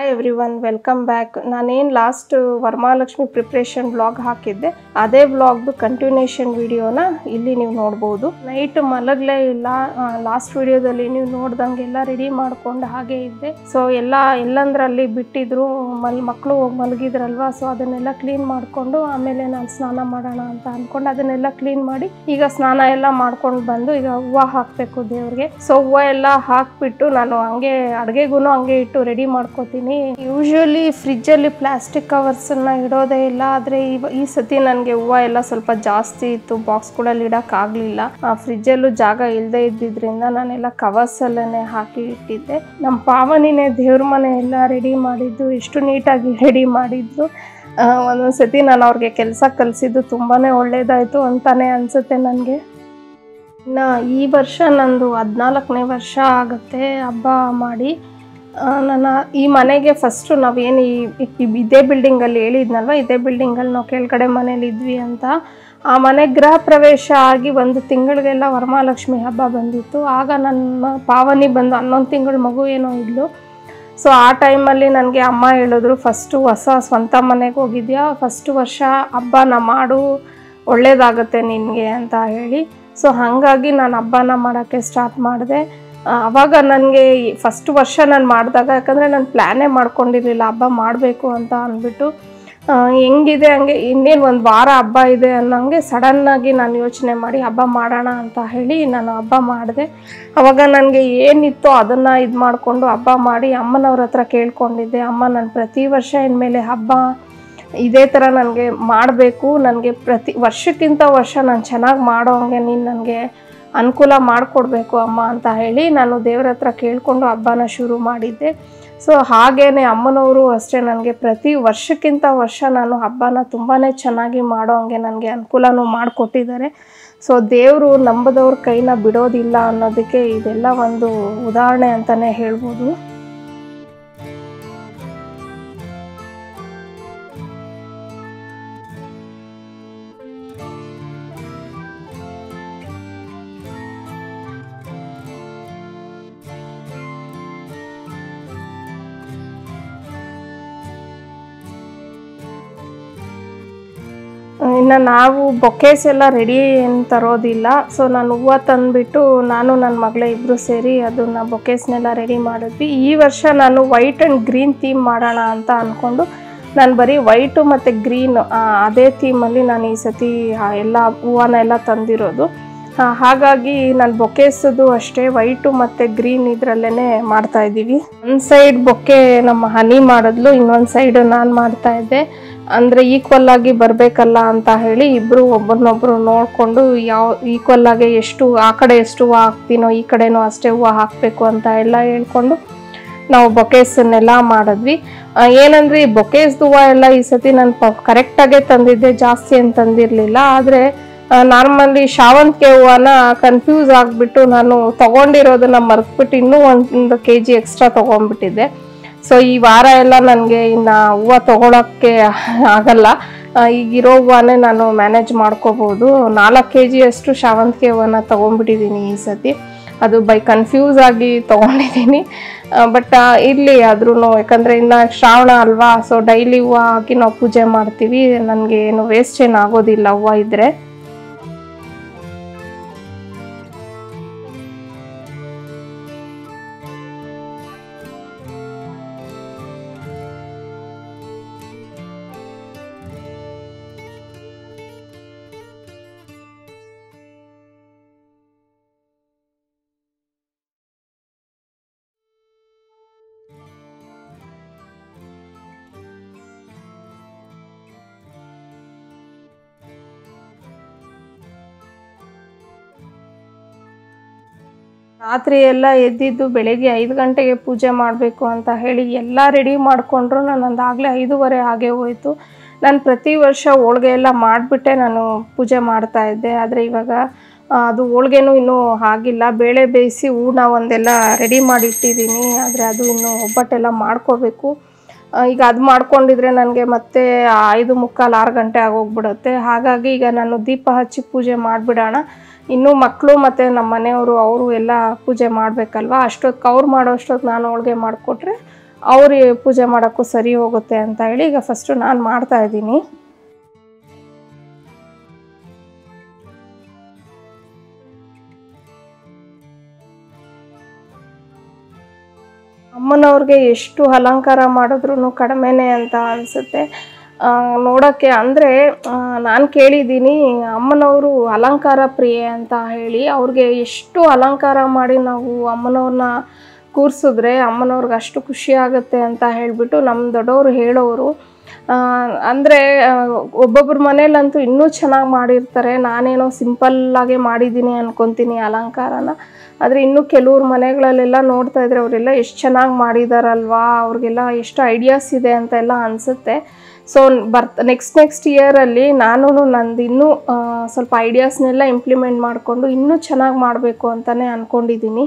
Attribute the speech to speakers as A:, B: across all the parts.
A: hi every one welcome back ನಾನೇನು last Varamahalakshmi preparation blog ಹಾಕಿದ್ದೆ ಅದೇ ಬ್ಲಾಗ್ದು ಕಂಟಿನ್ಯೂಷನ್ ವಿಡಿಯೋನ ಇಲ್ಲಿ ನೀವು ನೋಡ್ಬೋದು ನೈಟ್ ಮಲಗಲೇ ಇಲ್ಲ ಲಾಸ್ಟ್ ವಿಡಿಯೋದಲ್ಲಿ ನೀವು ನೋಡ್ದಂಗೆಲ್ಲ ರೆಡಿ ಮಾಡ್ಕೊಂಡು ಹಾಗೆ ಇದ್ದೆ ಸೊ ಎಲ್ಲ ಎಲ್ಲಂದ್ರಲ್ಲಿ ಬಿಟ್ಟಿದ್ರು ಮಲ್ ಮಕ್ಕಳು ಹೋಗಿ ಮಲಗಿದ್ರಲ್ವಾ ಸೊ ಅದನ್ನೆಲ್ಲ ಕ್ಲೀನ್ ಮಾಡಿಕೊಂಡು ಆಮೇಲೆ ನಾನು ಸ್ನಾನ ಮಾಡೋಣ ಅಂತ ಅಂದ್ಕೊಂಡು ಅದನ್ನೆಲ್ಲ ಕ್ಲೀನ್ ಮಾಡಿ ಈಗ ಸ್ನಾನ ಎಲ್ಲ ಮಾಡ್ಕೊಂಡು ಬಂದು ಈಗ ಹೂವು ಹಾಕಬೇಕು ದೇವ್ರಿಗೆ ಸೊ ಹೂವು ಎಲ್ಲ ಹಾಕ್ಬಿಟ್ಟು ನಾನು ಹಂಗೆ ಅಡುಗೆಗೂ ಹಂಗೆ ಇಟ್ಟು ರೆಡಿ ಮಾಡ್ಕೋತೀನಿ ಯೂಶ್ವಲಿ ಫ್ರಿಜ್ಜಲ್ಲಿ ಪ್ಲಾಸ್ಟಿಕ್ ಕವರ್ಸನ್ನ ಇಡೋದೇ ಇಲ್ಲ ಆದರೆ ಇವ ಈ ಸತಿ ನನಗೆ ಹೂವು ಎಲ್ಲ ಸ್ವಲ್ಪ ಜಾಸ್ತಿ ಇತ್ತು ಬಾಕ್ಸ್ಗಳಲ್ಲಿ ಇಡೋಕ್ಕಾಗಲಿಲ್ಲ ಫ್ರಿಜ್ಜಲ್ಲೂ ಜಾಗ ಇಲ್ಲದೆ ಇದ್ದಿದ್ರಿಂದ ನಾನೆಲ್ಲ ಕವರ್ಸಲ್ಲೇ ಹಾಕಿ ಇಟ್ಟಿದ್ದೆ ನಮ್ಮ ಪಾವನಿನೇ ದೇವ್ರ ಮನೆ ಎಲ್ಲ ರೆಡಿ ಮಾಡಿದ್ದು ಎಷ್ಟು ನೀಟಾಗಿ ರೆಡಿ ಮಾಡಿದ್ದು ಆ, ಒಂದೊಂದ್ ಸತಿ ನಾನು ಅವ್ರಿಗೆ ಕೆಲಸ ಕಲಿಸಿದ್ದು ತುಂಬಾ ಒಳ್ಳೇದಾಯಿತು ಅಂತಾನೆ ಅನಿಸುತ್ತೆ ನನಗೆ ಇನ್ನು ಈ ವರ್ಷ ನಂದು ಹದಿನಾಲ್ಕನೇ ವರ್ಷ ಆಗುತ್ತೆ ಹಬ್ಬ ಮಾಡಿ ಆ, ನನ್ನ ಈ ಮನೆಗೆ ಫಸ್ಟು ನಾವೇನು ಈ ಈ- ಇದೇ ಬಿಲ್ಡಿಂಗಲ್ಲಿ ಹೇಳಿದ್ನಲ್ವ ಇದೇ ಬಿಲ್ಡಿಂಗಲ್ಲಿ ನಾವು ಕೆಳಗಡೆ ಮನೇಲಿ ಇದ್ವಿ ಅಂತ ಆ ಮನೆ ಗೃಹ ಪ್ರವೇಶ ಆಗಿ ಒಂದು ತಿಂಗಳಿಗೆಲ್ಲ ವರಮಹಾಲಕ್ಷ್ಮಿ ಹಬ್ಬ ಬಂದಿತ್ತು ಆಗ ನನ್ನ ಪಾವನಿ ಬಂದು ಹನ್ನೊಂದು ತಿಂಗಳ ಮಗು ಏನೋ ಇದ್ಲು ಸೊ ಆ ಟೈಮಲ್ಲಿ ನನಗೆ ಅಮ್ಮ ಹೇಳಿದ್ರು ಫಸ್ಟು ಹೊಸ ಸ್ವಂತ ಮನೆಗೆ ಹೋಗಿದ್ಯಾ ಫಸ್ಟ್ ವರ್ಷ ಹಬ್ಬನ ಮಾಡು ಒಳ್ಳೇದಾಗುತ್ತೆ ನಿನಗೆ ಅಂತ ಹೇಳಿ ಸೊ ಹಾಗಾಗಿ ನಾನು ಹಬ್ಬನ ಮಾಡೋಕ್ಕೆ ಸ್ಟಾರ್ಟ್ ಮಾಡಿದೆ ಅವಾಗ ನನಗೆ ಫಸ್ಟ್ ವರ್ಷ ನಾನು ಮಾಡಿದಾಗ ಯಾಕಂದರೆ ನಾನು ಪ್ಲ್ಯಾನೇ ಮಾಡ್ಕೊಂಡಿರಲಿಲ್ಲ ಹಬ್ಬ ಮಾಡಬೇಕು ಅಂತ ಅಂದ್ಬಿಟ್ಟು ಆ, ಹೆಂಗಿದೆ ಹಂಗೆ ಇನ್ನೇನು ಒಂದು ವಾರ ಹಬ್ಬ ಇದೆ ಅನ್ನೋಂಗೆ ಸಡನ್ನಾಗಿ ನಾನು ಯೋಚನೆ ಮಾಡಿ ಹಬ್ಬ ಮಾಡೋಣ ಅಂತ ಹೇಳಿ ನಾನು ಹಬ್ಬ ಮಾಡಿದೆ ಅವಾಗ ನನಗೆ ಏನಿತ್ತೋ ಅದನ್ನು ಇದು ಮಾಡಿಕೊಂಡು ಹಬ್ಬ ಮಾಡಿ ಅಮ್ಮನವ್ರ ಹತ್ರ ಕೇಳ್ಕೊಂಡಿದ್ದೆ ಅಮ್ಮ ನಾನು ಪ್ರತಿ ವರ್ಷ ಇನ್ಮೇಲೆ ಹಬ್ಬ ಇದೇ ಥರ ನನಗೆ ಮಾಡಬೇಕು ನನಗೆ ಪ್ರತಿ ವರ್ಷಕ್ಕಿಂತ ವರ್ಷ ನಾನು ಚೆನ್ನಾಗಿ ಮಾಡೋ ಹಂಗೆ ನೀನು ನನಗೆ ಅನುಕೂಲ ಮಾಡಿಕೊಡ್ಬೇಕು ಅಮ್ಮ ಅಂತ ಹೇಳಿ ನಾನು ದೇವ್ರ ಹತ್ರ ಕೇಳಿಕೊಂಡು ಹಬ್ಬನ ಶುರು ಮಾಡಿದ್ದೆ ಸೊ ಹಾಗೇನೆ ಅಮ್ಮನವರು ಅಷ್ಟೇ ನನಗೆ ಪ್ರತಿ ವರ್ಷಕ್ಕಿಂತ ವರ್ಷ ನಾನು ಹಬ್ಬನ ತುಂಬಾ ಚೆನ್ನಾಗಿ ಮಾಡೋ ಹಂಗೆ ನನಗೆ ಅನುಕೂಲನೂ ಮಾಡಿಕೊಟ್ಟಿದ್ದಾರೆ ಸೊ ದೇವರು ನಂಬದವ್ರ ಕೈನ ಬಿಡೋದಿಲ್ಲ ಅನ್ನೋದಕ್ಕೆ ಇದೆಲ್ಲ ಒಂದು ಉದಾಹರಣೆ ಅಂತಲೇ ಹೇಳ್ಬೋದು ಇನ್ನು ನಾವು ಬೊಕೇಸ್ ಎಲ್ಲ ರೆಡಿ ಏನು ತರೋದಿಲ್ಲ ಸೊ ನಾನು ಹೂವು ತಂದುಬಿಟ್ಟು ನಾನು ನನ್ನ ಮಗಳ ಇಬ್ಬರು ಸೇರಿ ಅದನ್ನ ಬೊಕೇಸ್ನೆಲ್ಲ ರೆಡಿ ಮಾಡಿದ್ವಿ ಈ ವರ್ಷ ನಾನು ವೈಟ್ ಆ್ಯಂಡ್ ಗ್ರೀನ್ ಥೀಮ್ ಮಾಡೋಣ ಅಂತ ಅಂದ್ಕೊಂಡು ನಾನು ಬರೀ ವೈಟು ಮತ್ತು ಗ್ರೀನ್ ಅದೇ ಥೀಮಲ್ಲಿ ನಾನು ಈ ಸತಿ ಆ ಎಲ್ಲ ಹೂವನ ಎಲ್ಲ ತಂದಿರೋದು ಆ, ಹಾಗಾಗಿ ನಾನು ಬೊಕೇಸದು ಅಷ್ಟೇ ವೈಟು ಮತ್ತು ಗ್ರೀನ್ ಇದರಲ್ಲೇ ಮಾಡ್ತಾ ಇದ್ದೀವಿ ಒಂದು ಸೈಡ್ ಬೊಕ್ಕೆ ನಮ್ಮ ಹನಿ ಮಾಡಿದ್ಲು ಇನ್ನೊಂದು ಸೈಡ್ ನಾನು ಮಾಡ್ತಾ ಇದ್ದೆ ಅಂದರೆ ಈಕ್ವಲ್ ಆಗಿ ಬರಬೇಕಲ್ಲ ಅಂತ ಹೇಳಿ ಇಬ್ಬರು ಒಬ್ಬರನ್ನೊಬ್ಬರು ನೋಡಿಕೊಂಡು ಯಾವ ಈಕ್ವಲ್ ಆಗಿ ಎಷ್ಟು ಆ ಕಡೆ ಎಷ್ಟು ಹೂವು ಹಾಕ್ತೀನೋ ಈ ಕಡೆನೂ ಅಷ್ಟೇ ಹೂವು ಹಾಕಬೇಕು ಅಂತ ಎಲ್ಲ ಹೇಳ್ಕೊಂಡು ನಾವು ಬೊಕೇಸನ್ನೆಲ್ಲ ಮಾಡಿದ್ವಿ ಆ, ಏನಂದ್ರೆ ಈ ಬೊಕೇಸ್ದು ಹೂವು ಎಲ್ಲ ಈ ಸತಿ ನಾನು ಪ ಕರೆಕ್ಟಾಗೇ ತಂದಿದ್ದೆ ಜಾಸ್ತಿ ಏನು ತಂದಿರಲಿಲ್ಲ ಆದರೆ ನಾರ್ಮಲಿ ಶಾವಂತಿಗೆ ಹೂವನ ಕನ್ಫ್ಯೂಸ್ ಆಗಿಬಿಟ್ಟು ನಾನು ತೊಗೊಂಡಿರೋದನ್ನ ಮರೆತ್ಬಿಟ್ಟು ಇನ್ನೂ ಒಂದು ಕೆ ಜಿ ಎಕ್ಸ್ಟ್ರಾ ತೊಗೊಂಡ್ಬಿಟ್ಟಿದ್ದೆ ಸೊ ಈ ವಾರ ಎಲ್ಲ ನನಗೆ ಇನ್ನು ಹೂವು ತೊಗೊಳಕ್ಕೆ ಆಗಲ್ಲ ಆ, ಈಗಿರೋ ಹೂವನೇ ನಾನು ಮ್ಯಾನೇಜ್ ಮಾಡ್ಕೋಬೋದು ನಾಲ್ಕು ಕೆ ಜಿಯಷ್ಟು ಶಾವಂತಿಗೆ ಹೂವನ ತೊಗೊಂಡ್ಬಿಟ್ಟಿದ್ದೀನಿ ಈ ಸತಿ ಅದು ಬೈ ಕನ್ಫ್ಯೂಸ್ ಆಗಿ ತೊಗೊಂಡಿದ್ದೀನಿ ಬಟ್ ಇರಲಿ ಆದ್ರೂ ಯಾಕಂದರೆ ಇನ್ನು ಶ್ರಾವಣ ಅಲ್ವಾ ಸೊ ಡೈಲಿ ಹೂವು ಹಾಕಿ ನಾವು ಪೂಜೆ ಮಾಡ್ತೀವಿ ನನಗೆ ಏನು ವೇಸ್ಟ್ ಏನು ಆಗೋದಿಲ್ಲ ಹೂವು ಇದ್ದರೆ ರಾತ್ರಿ ಎಲ್ಲ ಎದ್ದಿದ್ದು ಬೆಳಗ್ಗೆ ಐದು ಗಂಟೆಗೆ ಪೂಜೆ ಮಾಡಬೇಕು ಅಂತ ಹೇಳಿ ಎಲ್ಲ ರೆಡಿ ಮಾಡಿಕೊಂಡ್ರು ನನ್ನೊಂದು ಆಗಲೇ ಐದೂವರೆ ಹಾಗೆ ಹೋಯಿತು ನಾನು ಪ್ರತಿ ವರ್ಷ ಹೋಳ್ಗೆ ಎಲ್ಲ ಮಾಡಿಬಿಟ್ಟೆ ನಾನು ಪೂಜೆ ಮಾಡ್ತಾ ಇದ್ದೆ ಆದರೆ ಇವಾಗ ಆ, ಅದು ಹೋಳ್ಗೆನೂ ಇನ್ನೂ ಆಗಿಲ್ಲ ಬೇಳೆ ಬೇಯಿಸಿ ಹೂರ್ಣ ಒಂದೆಲ್ಲ ರೆಡಿ ಮಾಡಿ ಇಟ್ಟಿದ್ದೀನಿ ಆದರೆ ಅದು ಇನ್ನೂ ಒಬ್ಬಟ್ಟೆಲ್ಲ ಮಾಡ್ಕೋಬೇಕು ಆ, ಈಗ ಅದು ಮಾಡ್ಕೊಂಡಿದ್ರೆ ನನಗೆ ಮತ್ತೆ ಆ ಐದು ಮುಕ್ಕಾಲು ಆರು ಗಂಟೆ ಆಗೋಗ್ಬಿಡುತ್ತೆ ಹಾಗಾಗಿ ಈಗ ನಾನು ದೀಪ ಹಚ್ಚಿ ಪೂಜೆ ಮಾಡಿಬಿಡೋಣ ಇನ್ನೂ ಮಕ್ಕಳು ಮತ್ತು ನಮ್ಮ ಮನೆಯವರು ಅವರು ಎಲ್ಲ ಪೂಜೆ ಮಾಡಬೇಕಲ್ವ ಅಷ್ಟೊತ್ತು ಅವ್ರು ಮಾಡೋ ಅಷ್ಟೊತ್ತು ನಾನು ಹೋಳ್ಗೆ ಮಾಡಿಕೊಟ್ರೆ ಅವ್ರಿಗೆ ಪೂಜೆ ಮಾಡೋಕ್ಕೂ ಸರಿ ಹೋಗುತ್ತೆ ಅಂತ ಹೇಳಿ ಈಗ ಫಸ್ಟು ನಾನು ಮಾಡ್ತಾ ಇದ್ದೀನಿ ಅಮ್ಮನವ್ರಿಗೆ ಎಷ್ಟು ಅಲಂಕಾರ ಮಾಡಿದ್ರು ಕಡಿಮೆನೇ ಅಂತ ಅನಿಸುತ್ತೆ ನೋಡೋಕ್ಕೆ ಅಂದರೆ ನಾನು ಕೇಳಿದ್ದೀನಿ ಅಮ್ಮನವರು ಅಲಂಕಾರ ಪ್ರಿಯೆ ಅಂತ ಹೇಳಿ ಅವ್ರಿಗೆ ಎಷ್ಟು ಅಲಂಕಾರ ಮಾಡಿ ನಾವು ಅಮ್ಮನವ್ರನ್ನ ಕೂರಿಸಿದ್ರೆ ಅಮ್ಮನವ್ರಿಗೆ ಅಷ್ಟು ಖುಷಿ ಆಗುತ್ತೆ ಅಂತ ಹೇಳಿಬಿಟ್ಟು ನಮ್ಮ ದೊಡ್ಡವರು ಹೇಳೋರು ಅಂದರೆ ಒಬ್ಬೊಬ್ಬರ ಮನೇಲಂತೂ ಇನ್ನೂ ಚೆನ್ನಾಗಿ ಮಾಡಿರ್ತಾರೆ ನಾನೇನೋ ಸಿಂಪಲ್ಲಾಗೆ ಮಾಡಿದ್ದೀನಿ ಅನ್ಕೊತೀನಿ ಅಲಂಕಾರನ ಆದರೆ ಇನ್ನೂ ಕೆಲವ್ರ ಮನೆಗಳಲ್ಲೆಲ್ಲ ನೋಡ್ತಾ ಇದ್ರೆ ಅವರೆಲ್ಲ ಎಷ್ಟು ಚೆನ್ನಾಗಿ ಮಾಡಿದಾರಲ್ವಾ ಅವ್ರಿಗೆಲ್ಲ ಎಷ್ಟು ಐಡಿಯಾಸ್ ಇದೆ ಅಂತ ಎಲ್ಲ ಅನಿಸುತ್ತೆ ಸೊ ಬರ್ತ್ ನೆಕ್ಸ್ಟ್ ನೆಕ್ಸ್ಟ್ ಇಯರಲ್ಲಿ ನಾನು ನಂದು ಇನ್ನೂ ಆ, ಸ್ವಲ್ಪ ಐಡಿಯಾಸ್ನೆಲ್ಲ ಇಂಪ್ಲಿಮೆಂಟ್ ಮಾಡಿಕೊಂಡು ಇನ್ನೂ ಚೆನ್ನಾಗಿ ಮಾಡಬೇಕು ಅಂತಲೇ ಅಂದ್ಕೊಂಡಿದ್ದೀನಿ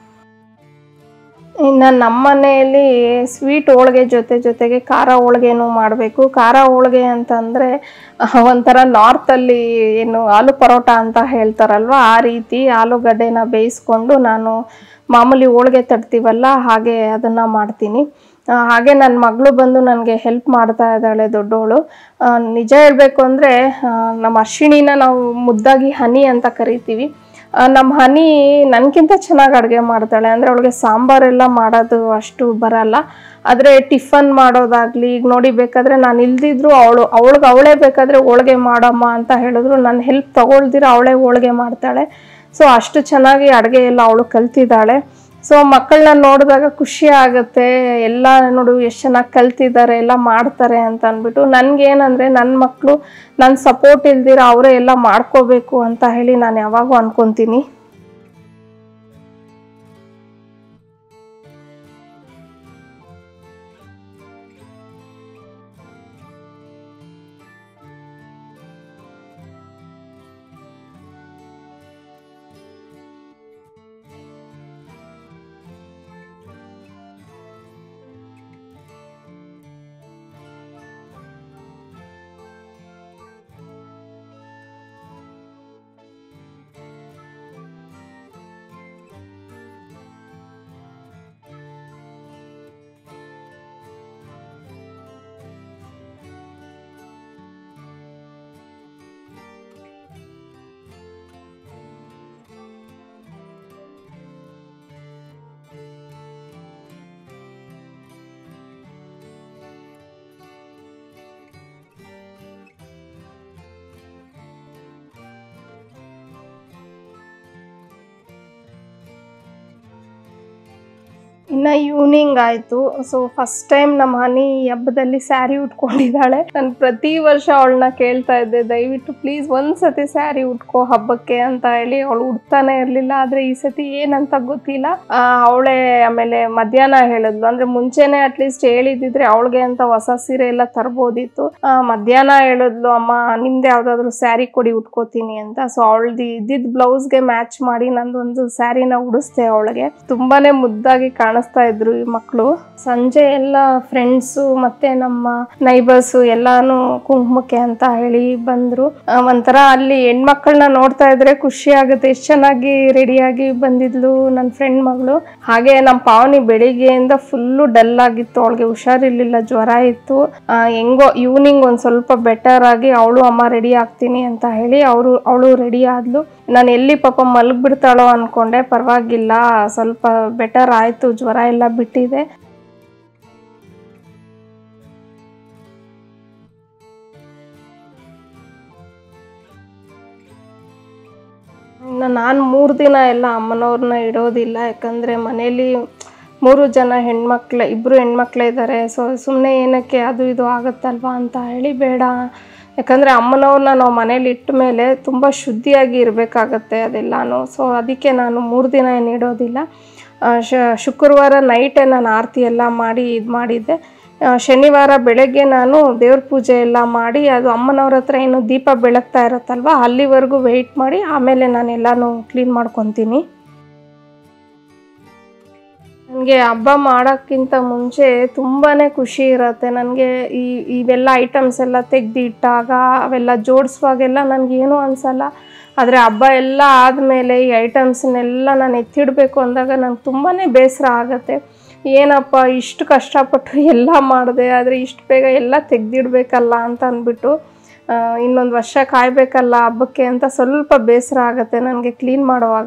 A: ಇನ್ನು ನಮ್ಮ ಮನೆಯಲ್ಲಿ ಸ್ವೀಟ್ ಹೋಳ್ಗೆ ಜೊತೆ ಜೊತೆಗೆ ಖಾರ ಹೋಳ್ಗೆನೂ ಮಾಡಬೇಕು ಖಾರ ಹೋಳ್ಗೆ ಅಂತಂದರೆ ಒಂಥರ ನಾರ್ತಲ್ಲಿ ಏನು ಆಲೂ ಪರೋಟ ಅಂತ ಹೇಳ್ತಾರಲ್ವ ಆ ರೀತಿ ಆಲೂಗಡ್ಡೆನ ಬೇಯಿಸ್ಕೊಂಡು ನಾನು ಮಾಮೂಲಿ ಹೋಳ್ಗೆ ತಡ್ತೀವಲ್ಲ ಹಾಗೆ ಅದನ್ನು ಮಾಡ್ತೀನಿ ಆ, ಹಾಗೆ ನನ್ನ ಮಗಳು ಬಂದು ನನಗೆ ಹೆಲ್ಪ್ ಮಾಡ್ತಾ ಇದ್ದಾಳೆ ದೊಡ್ಡವಳು ಆ, ನಿಜ ಹೇಳಬೇಕು ಅಂದರೆ ನಮ್ಮ ಅಶ್ವಿನಿನ ನಾವು ಮುದ್ದಾಗಿ ಹನಿ ಅಂತ ಕರಿತೀವಿ ಆ, ನಮ್ಮ ಹನಿ ನನಗಿಂತ ಚೆನ್ನಾಗಿ ಅಡುಗೆ ಮಾಡ್ತಾಳೆ ಅಂದರೆ ಅವಳಿಗೆ ಸಾಂಬಾರೆಲ್ಲ ಮಾಡೋದು ಅಷ್ಟು ಬರಲ್ಲ ಆದರೆ ಟಿಫನ್ ಮಾಡೋದಾಗಲಿ ಈಗ ನೋಡಿ ಬೇಕಾದರೆ ನಾನು ಇಲ್ದಿದ್ರು ಅವಳು ಅವಳಿಗೆ ಅವಳೇ ಬೇಕಾದರೆ ಹೋಳ್ಗೆ ಮಾಡಮ್ಮ ಅಂತ ಹೇಳಿದ್ರು ನಾನು ಹೆಲ್ಪ್ ತಗೊಳ್ದಿರ ಅವಳೇ ಹೋಳ್ಗೆ ಮಾಡ್ತಾಳೆ ಸೊ ಅಷ್ಟು ಚೆನ್ನಾಗಿ ಅಡುಗೆ ಎಲ್ಲ ಅವಳು ಕಲ್ತಿದ್ದಾಳೆ ಸೊ ಮಕ್ಕಳನ್ನ ನೋಡಿದಾಗ ಖುಷಿ ಆಗುತ್ತೆ ಎಲ್ಲ ನೋಡು ಎಷ್ಟು ಚೆನ್ನಾಗಿ ಕಲ್ತಿದ್ದಾರೆ ಎಲ್ಲ ಮಾಡ್ತಾರೆ ಅಂತ ಅಂದ್ಬಿಟ್ಟು ನನಗೇನಂದರೆ ನನ್ನ ಮಕ್ಕಳು ನನ್ನ ಸಪೋರ್ಟ್ ಇಲ್ದಿರ ಅವರೇ ಎಲ್ಲ ಮಾಡ್ಕೋಬೇಕು ಅಂತ ಹೇಳಿ ನಾನು ಯಾವಾಗೂ ಅನ್ಕೊತೀನಿ ಇನ್ನು ಈವ್ನಿಂಗ್ ಆಯಿತು ಸೊ ಫಸ್ಟ್ ಟೈಮ್ ನಮ್ಮ ಹನಿ ಹಬ್ಬದಲ್ಲಿ ಸ್ಯಾರಿ ಉಟ್ಕೊಂಡಿದ್ದಾಳೆ ನಾನು ಪ್ರತಿ ವರ್ಷ ಅವಳನ್ನ ಕೇಳ್ತಾ ಇದ್ದೆ ದಯವಿಟ್ಟು ಪ್ಲೀಸ್ ಒಂದು ಸತಿ ಸ್ಯಾರಿ ಉಟ್ಕೋ ಹಬ್ಬಕ್ಕೆ ಅಂತ ಹೇಳಿ ಅವಳು ಉಡ್ತಾನೆ ಇರಲಿಲ್ಲ ಆದರೆ ಈ ಸತಿ ಏನಂತ ಗೊತ್ತಿಲ್ಲ ಅವಳೇ ಆಮೇಲೆ ಮಧ್ಯಾಹ್ನ ಹೇಳಿದ್ಲು ಅಂದರೆ ಮುಂಚೆನೆ ಅಟ್ಲೀಸ್ಟ್ ಹೇಳಿದಿದ್ರೆ ಅವಳಿಗೆ ಅಂತ ಹೊಸ ಸೀರೆ ಎಲ್ಲ ತರ್ಬೋದಿತ್ತು ಆ, ಮಧ್ಯಾಹ್ನ ಹೇಳಿದ್ಲು ಅಮ್ಮ ನಿಮ್ದು ಯಾವುದಾದ್ರೂ ಸ್ಯಾರಿ ಕೊಡಿ ಉಟ್ಕೋತೀನಿ ಅಂತ ಸೊ ಅವಳ್ದು ಇದ್ದಿದ್ದ ಬ್ಲೌಸ್ಗೆ ಮ್ಯಾಚ್ ಮಾಡಿ ನಂದೊಂದು ಸ್ಯಾರಿನ ಉಡಿಸ್ದೆ ಅವಳಿಗೆ ತುಂಬಾನೇ ಮುದ್ದಾಗಿ ಕಾಣಿಸ್ತಾ ಇದ್ರು ಈ ಮಕ್ಕಳು ಸಂಜೆ ಎಲ್ಲ ಫ್ರೆಂಡ್ಸು ಮತ್ತೆ ನಮ್ಮ ನೈಬರ್ಸು ಎಲ್ಲಾನು ಕುಂಕುಮಕ್ಕೆ ಅಂತ ಹೇಳಿ ಬಂದ್ರು ಆ, ಒಂಥರ ಅಲ್ಲಿ ಹೆಣ್ಮಕ್ಳನ್ನ ನೋಡ್ತಾ ಇದ್ರೆ ಖುಷಿ ಆಗುತ್ತೆ ಎಷ್ಟು ಚೆನ್ನಾಗಿ ರೆಡಿಯಾಗಿ ಬಂದಿದ್ಲು ನನ್ನ ಫ್ರೆಂಡ್ ಮಗಳು ಹಾಗೆ ನಮ್ಮ ಪಾವನಿ ಬೆಳಿಗ್ಗೆಯಿಂದ ಫುಲ್ಲು ಡಲ್ ಆಗಿತ್ತು ಅವಳಿಗೆ ಹುಷಾರಿರ್ಲಿಲ್ಲ ಜ್ವರ ಇತ್ತು ಆ, ಹೆಂಗೋ ಈವ್ನಿಂಗ್ ಒಂದು ಸ್ವಲ್ಪ ಬೆಟರ್ ಆಗಿ ಅವಳು ಅಮ್ಮ ರೆಡಿ ಆಗ್ತೀನಿ ಅಂತ ಹೇಳಿ ಅವರು ಅವಳು ರೆಡಿ ಆದ್ಲು ನಾನು ಎಲ್ಲಿ ಪಾಪ ಮಲಗ್ಬಿಡ್ತಾಳೋ ಅನ್ಕೊಂಡೆ ಪರವಾಗಿಲ್ಲ ಸ್ವಲ್ಪ ಬೆಟರ್ ಆಯ್ತು ಜ್ವರ ಎಲ್ಲ ಬಿಟ್ಟಿದೆ ಇನ್ನು ನಾನು ಮೂರು ದಿನ ಎಲ್ಲ ಅಮ್ಮನವ್ರನ್ನ ಇಡೋದಿಲ್ಲ ಯಾಕಂದರೆ ಮನೇಲಿ ಮೂರು ಜನ ಹೆಣ್ಮಕ್ಳು ಇಬ್ಬರು ಹೆಣ್ಮಕ್ಳೇ ಇದ್ದಾರೆ ಸೊ ಸುಮ್ಮನೆ ಏನಕ್ಕೆ ಅದು ಇದು ಆಗುತ್ತಲ್ವಾ ಅಂತ ಹೇಳಿ ಬೇಡ ಯಾಕಂದರೆ ಅಮ್ಮನವ್ರನ್ನ ನಾವು ಮನೇಲಿ ಇಟ್ಟ ಮೇಲೆ ತುಂಬ ಶುದ್ಧಿಯಾಗಿ ಇರಬೇಕಾಗತ್ತೆ ಅದೆಲ್ಲನೂ ಸೊ ಅದಕ್ಕೆ ನಾನು ಮೂರು ದಿನ ಏನು ಇಡೋದಿಲ್ಲ ಆ, ಶ ಶುಕ್ರವಾರ ನೈಟೇ ನಾನು ಆರತಿ ಎಲ್ಲ ಮಾಡಿ ಇದು ಮಾಡಿದ್ದೆ ಆ, ಶನಿವಾರ ಬೆಳಗ್ಗೆ ನಾನು ದೇವ್ರ ಪೂಜೆ ಎಲ್ಲ ಮಾಡಿ ಅದು ಅಮ್ಮನವ್ರ ಹತ್ರ ಏನು ದೀಪ ಬೆಳಗ್ತಾ ಇರುತ್ತಲ್ವ ಅಲ್ಲಿವರೆಗೂ ವೆಯ್ಟ್ ಮಾಡಿ ಆಮೇಲೆ ನಾನು ಎಲ್ಲನೂ ಕ್ಲೀನ್ ಮಾಡ್ಕೊತೀನಿ ನನಗೆ ಹಬ್ಬ ಮಾಡೋಕ್ಕಿಂತ ಮುಂಚೆ ತುಂಬಾ ಖುಷಿ ಇರುತ್ತೆ ನನಗೆ ಈ ಇವೆಲ್ಲ ಐಟಮ್ಸ್ ಎಲ್ಲ ತೆಗೆದಿಟ್ಟಾಗ ಅವೆಲ್ಲ ಜೋಡಿಸುವಾಗೆಲ್ಲ ನನಗೇನು ಅನಿಸಲ್ಲ ಆದರೆ ಹಬ್ಬ ಎಲ್ಲ ಆದಮೇಲೆ ಈ ಐಟಮ್ಸ್ನೆಲ್ಲ ನಾನು ಎತ್ತಿಡಬೇಕು ಅಂದಾಗ ನಂಗೆ ತುಂಬಾ ಬೇಸರ ಆಗುತ್ತೆ ಏನಪ್ಪ ಇಷ್ಟು ಕಷ್ಟಪಟ್ಟು ಎಲ್ಲ ಮಾಡಿದೆ ಆದರೆ ಇಷ್ಟು ಬೇಗ ಎಲ್ಲ ತೆಗ್ದಿಡ್ಬೇಕಲ್ಲ ಅಂತ ಅಂದ್ಬಿಟ್ಟು ಇನ್ನೊಂದು ವರ್ಷ ಕಾಯಬೇಕಲ್ಲ ಹಬ್ಬಕ್ಕೆ ಅಂತ ಸ್ವಲ್ಪ ಬೇಸರ ಆಗುತ್ತೆ ನನಗೆ ಕ್ಲೀನ್ ಮಾಡುವಾಗ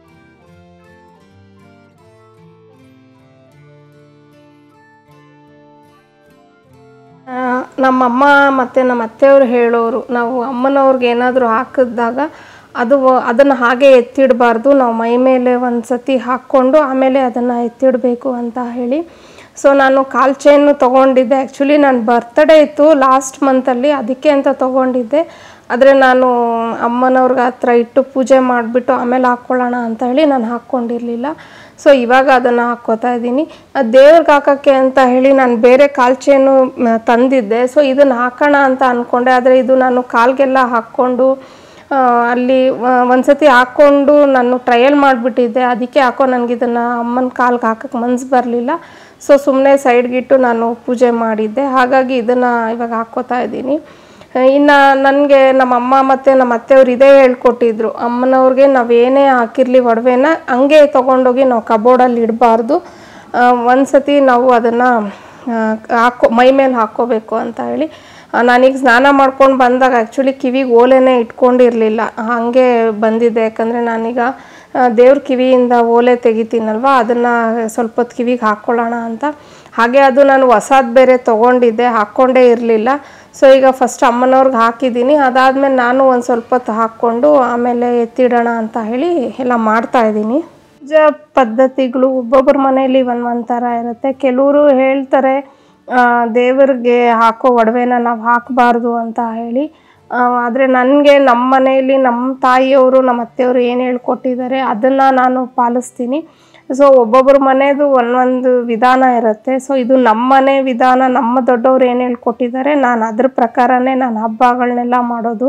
A: ಆ, ನಮ್ಮಮ್ಮ ಮತ್ತು ನಮ್ಮ ಅತ್ತೆಯವರು ಹೇಳೋರು ನಾವು ಅಮ್ಮನವ್ರಿಗೆ ಏನಾದರೂ ಹಾಕಿದಾಗ ಅದು ಅದನ್ನು ಹಾಗೆ ಎತ್ತಿಡಬಾರ್ದು ನಾವು ಮೈ ಮೇಲೆ ಒಂದು ಸತಿ ಹಾಕ್ಕೊಂಡು ಆಮೇಲೆ ಅದನ್ನು ಎತ್ತಿಡಬೇಕು ಅಂತ ಹೇಳಿ ಸೊ ನಾನು ಕಾಲ್ ಚೈನು ತೊಗೊಂಡಿದ್ದೆ ಆ್ಯಕ್ಚುಲಿ ನನ್ನ ಬರ್ತ್ಡೇ ಇತ್ತು ಲಾಸ್ಟ್ ಮಂತಲ್ಲಿ ಅದಕ್ಕೆ ಅಂತ ತೊಗೊಂಡಿದ್ದೆ ಆದರೆ ನಾನು ಅಮ್ಮನವ್ರಿಗೆ ಹತ್ರ ಇಟ್ಟು ಪೂಜೆ ಮಾಡಿಬಿಟ್ಟು ಆಮೇಲೆ ಹಾಕ್ಕೊಳ್ಳೋಣ ಅಂತ ಹೇಳಿ ನಾನು ಹಾಕ್ಕೊಂಡಿರಲಿಲ್ಲ ಸೊ ಇವಾಗ ಅದನ್ನು ಹಾಕ್ಕೋತಾ ಇದ್ದೀನಿ ದೇವ್ರಿಗೆ ಹಾಕೋಕ್ಕೆ ಅಂತ ಹೇಳಿ ನಾನು ಬೇರೆ ಕಾಲ್ ಚೈನು ಮ, ತಂದಿದ್ದೆ ಸೊ ಇದನ್ನು ಹಾಕೋಣ ಅಂತ ಅಂದ್ಕೊಂಡೆ ಆದರೆ ಇದು ನಾನು ಕಾಲ್ಗೆಲ್ಲ ಹಾಕ್ಕೊಂಡು ಆ, ಅಲ್ಲಿ ವ- ಒಂದ್ಸತಿ ಹಾಕ್ಕೊಂಡು ನಾನು ಟ್ರಯಲ್ ಮಾಡಿಬಿಟ್ಟಿದ್ದೆ ಅದಕ್ಕೆ ಹಾಕೋ ನನಗೆ ಇದನ್ನು ಅಮ್ಮನ ಕಾಲ್ಗೆ ಹಾಕೋಕ್ಕೆ ಮನ್ಸು ಬರಲಿಲ್ಲ ಸೊ ಸುಮ್ಮನೆ ಸೈಡ್ಗಿಟ್ಟು ನಾನು ಪೂಜೆ ಮಾಡಿದ್ದೆ ಹಾಗಾಗಿ ಇದನ್ನು ಇವಾಗ ಹಾಕ್ಕೋತಾ ಇದ್ದೀನಿ ಇನ್ನು ನನಗೆ ನಮ್ಮ ಅಮ್ಮ ಮತ್ತು ನಮ್ಮ ಅತ್ತೆಯವ್ರು ಇದೇ ಹೇಳ್ಕೊಟ್ಟಿದ್ರು ಅಮ್ಮನವ್ರಿಗೆ ನಾವೇನೇ ಹಾಕಿರಲಿ ಒಡವೆನ ಹಂಗೆ ತೊಗೊಂಡೋಗಿ ನಾವು ಕಬೋರ್ಡಲ್ಲಿ ಇಡಬಾರ್ದು ಒಂದು ಸತಿ ನಾವು ಅದನ್ನು ಹಾಕೋ ಮೈ ಮೇಲೆ ಹಾಕ್ಕೋಬೇಕು ಅಂತ ಹೇಳಿ ಆ, ನಾನೀಗ ಸ್ನಾನ ಮಾಡ್ಕೊಂಡು ಬಂದಾಗ ಆ್ಯಕ್ಚುಲಿ ಕಿವಿಗೆ ಓಲೆನೇ ಇಟ್ಕೊಂಡಿರಲಿಲ್ಲ ಹಾಗೆ ಬಂದಿದ್ದೆ ಯಾಕಂದರೆ ನಾನೀಗ ದೇವ್ರ ಕಿವಿಯಿಂದ ಓಲೆ ತೆಗಿತೀನಲ್ವ ಅದನ್ನು ಸ್ವಲ್ಪ ಹೊತ್ತು ಕಿವಿಗೆ ಹಾಕ್ಕೊಳ್ಳೋಣ ಅಂತ ಹಾಗೆ ಅದು ನಾನು ಹೊಸಾದ್ ಬೇರೆ ತೊಗೊಂಡಿದ್ದೆ ಹಾಕ್ಕೊಂಡೇ ಇರಲಿಲ್ಲ ಸೊ ಈಗ ಫಸ್ಟ್ ಅಮ್ಮನವ್ರಿಗೆ ಹಾಕಿದ್ದೀನಿ ಅದಾದಮೇಲೆ ನಾನು ಒಂದು ಸ್ವಲ್ಪ ಹೊತ್ತು ಹಾಕ್ಕೊಂಡು ಆಮೇಲೆ ಎತ್ತಿಡೋಣ ಅಂತ ಹೇಳಿ ಎಲ್ಲ ಮಾಡ್ತಾ ಇದ್ದೀನಿ ಪೂಜಾ ಪದ್ಧತಿಗಳು ಒಬ್ಬೊಬ್ಬರ ಮನೆಯಲ್ಲಿ ಒಂದು ಒಂದು ಥರ ಇರುತ್ತೆ ಕೆಲವರು ಹೇಳ್ತಾರೆ ಆ, ದೇವರಿಗೆ ಹಾಕೋ ಒಡವೆನ ನಾವು ಹಾಕಬಾರ್ದು ಅಂತ ಹೇಳಿ ಆದರೆ ನನಗೆ ನಮ್ಮ ಮನೆಯಲ್ಲಿ ನಮ್ಮ ತಾಯಿಯವರು ನಮ್ಮ ಅತ್ತೆಯವರು ಏನು ಹೇಳ್ಕೊಟ್ಟಿದ್ದಾರೆ ಅದನ್ನು ನಾನು ಪಾಲಿಸ್ತೀನಿ ಸೊ ಒಬ್ಬೊಬ್ಬರ ಮನೆಯದು ಒಂದೊಂದು ವಿಧಾನ ಇರುತ್ತೆ ಸೊ ಇದು ನಮ್ಮ ಮನೆ ವಿಧಾನ ನಮ್ಮ ದೊಡ್ಡವ್ರು ಏನು ಹೇಳ್ಕೊಟ್ಟಿದ್ದಾರೆ ನಾನು ಅದ್ರ ಪ್ರಕಾರನೇ ನಾನು ಹಬ್ಬಗಳನ್ನೆಲ್ಲ ಮಾಡೋದು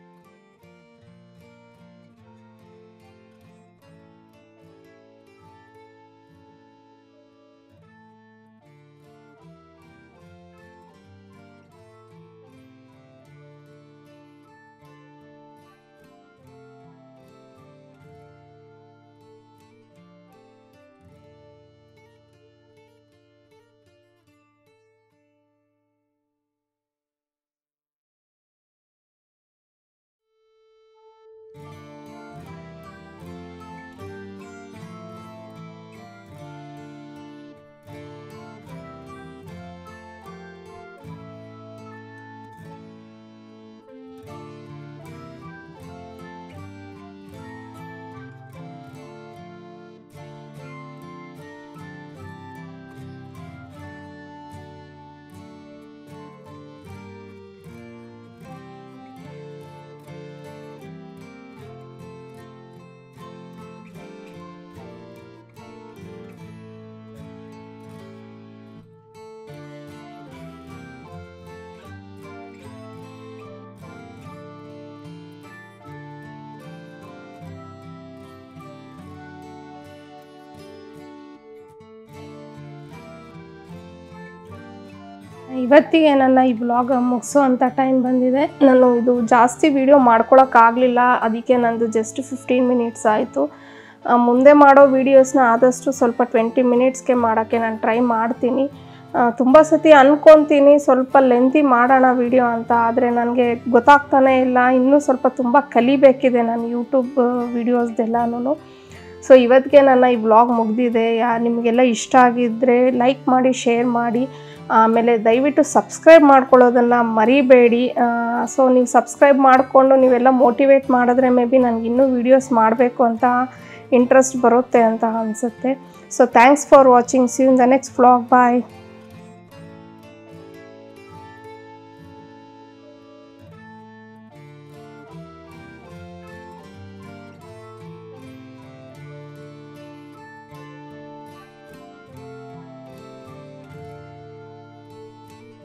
A: ಇವತ್ತಿಗೆ ನನ್ನ ಈ ಬ್ಲಾಗ್ ಮುಗಿಸೋ ಅಂಥ ಟೈಮ್ ಬಂದಿದೆ ನಾನು ಇದು ಜಾಸ್ತಿ ವಿಡಿಯೋ ಮಾಡ್ಕೊಳಕ್ಕಾಗಲಿಲ್ಲ ಅದಕ್ಕೆ ನಂದು ಜಸ್ಟ್ ಫಿಫ್ಟೀನ್ ಮಿನಿಟ್ಸ್ ಆಯಿತು ಮುಂದೆ ಮಾಡೋ ವೀಡಿಯೋಸ್ನ ಆದಷ್ಟು ಸ್ವಲ್ಪ ಟ್ವೆಂಟಿ ಮಿನಿಟ್ಸ್ಗೆ ಮಾಡೋಕ್ಕೆ ನಾನು ಟ್ರೈ ಮಾಡ್ತೀನಿ ತುಂಬ ಸತಿ ಅನ್ಕೊತೀನಿ ಸ್ವಲ್ಪ ಲೆಂತಿ ಮಾಡೋಣ ವಿಡಿಯೋ ಅಂತ ಆದರೆ ನನಗೆ ಗೊತ್ತಾಗ್ತಾನೇ ಇಲ್ಲ ಇನ್ನೂ ಸ್ವಲ್ಪ ತುಂಬ ಕಲಿಬೇಕಿದೆ ನಾನು ಯೂಟ್ಯೂಬ್ ವೀಡಿಯೋಸ್ದೆಲ್ಲನೂ ಸೊ ಇವತ್ತಿಗೆ ನನ್ನ ಈ ವ್ಲಾಗ್ ಮುಗ್ದಿದೆ ಯಾ ನಿಮಗೆಲ್ಲ ಇಷ್ಟ ಆಗಿದ್ದರೆ ಲೈಕ್ ಮಾಡಿ ಶೇರ್ ಮಾಡಿ ಆಮೇಲೆ ದಯವಿಟ್ಟು ಸಬ್ಸ್ಕ್ರೈಬ್ ಮಾಡ್ಕೊಳ್ಳೋದನ್ನು ಮರಿಬೇಡಿ ಸೊ ನೀವು ಸಬ್ಸ್ಕ್ರೈಬ್ ಮಾಡಿಕೊಂಡು ನೀವೆಲ್ಲ ಮೋಟಿವೇಟ್ ಮಾಡಿದ್ರೆ ಮೇ ಬಿ ನನಗೆ ಇನ್ನೂ ವೀಡಿಯೋಸ್ ಮಾಡಬೇಕು ಅಂತ ಇಂಟ್ರೆಸ್ಟ್ ಬರುತ್ತೆ ಅಂತ ಅನಿಸುತ್ತೆ so thanks for watching see in the next vlog bye